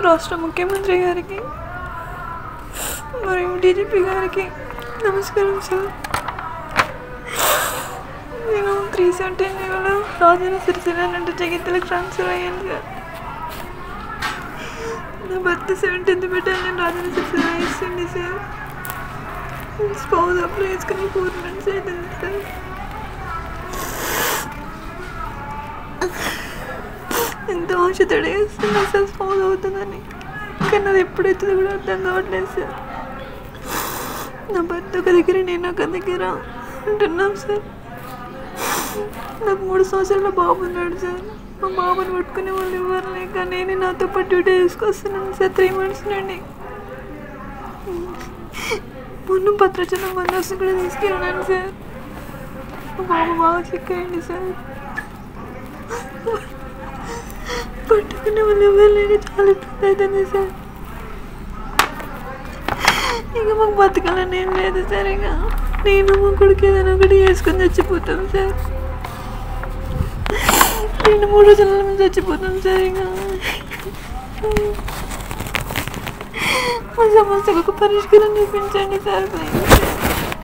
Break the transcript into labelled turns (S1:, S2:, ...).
S1: రాష్ట్ర ముఖ్యమంత్రి గారికి మరియు డీజీపీ గారికి నమస్కారం సార్ నేను త్రీ సెవెంటీన్ వల్ల రాజన్న సిరిసిల్ల నుండి జగిత్తులకు ట్రాన్స్ఫర్ అయ్యాను సార్ నా భర్త సెవెంటీన్త్ పెట్టాను నేను రాజన్న సిరిసిల్ల వేస్తుంది సార్ స్పౌజ్ అప్లై చేసుకుని ఫోర్ మంత్స్ అవుతుంది సార్ ఎంతో ఆశతో వేస్తున్నా సార్ స్పౌజ్ అవుతుందని కానీ అది ఎప్పుడైతుందో కూడా అర్థం కావట్లేదు సార్ నా భర్త ఒక దగ్గర నేను ఒక దగ్గర ఉంటున్నాం సార్ నాకు మూడు సంవత్సరాల బాబు ఉన్నాడు సార్ మా బాబుని పట్టుకునే వాళ్ళు ఎవరు లేక నేనే నాతో పాటు డ్యూటీ తీసుకొస్తున్నాను సార్ త్రీ మంత్స్ నుండి మొన్న భద్రాచలం బందోబస్తు కూడా తీసుకెళ్ళాను సార్ మా బాబు బాగా సిక్ అయ్యింది సార్ పట్టుకునే వాళ్ళు ఎవరు లేక చాలా ఇబ్బంది అవుతుంది సార్ ఇక మాకు బతకాలని ఏం లేదు సార్ ఇక నేను మా కొడుకు ఏదైనా ఒకటి వేసుకొని చచ్చిపోతాం సార్ రెండు మూడు రోజుల మేము చచ్చిపోతాం సార్ ఇక మా సమస్యకు ఒక పరిష్కారం చూపించండి సార్ ప్లీజ్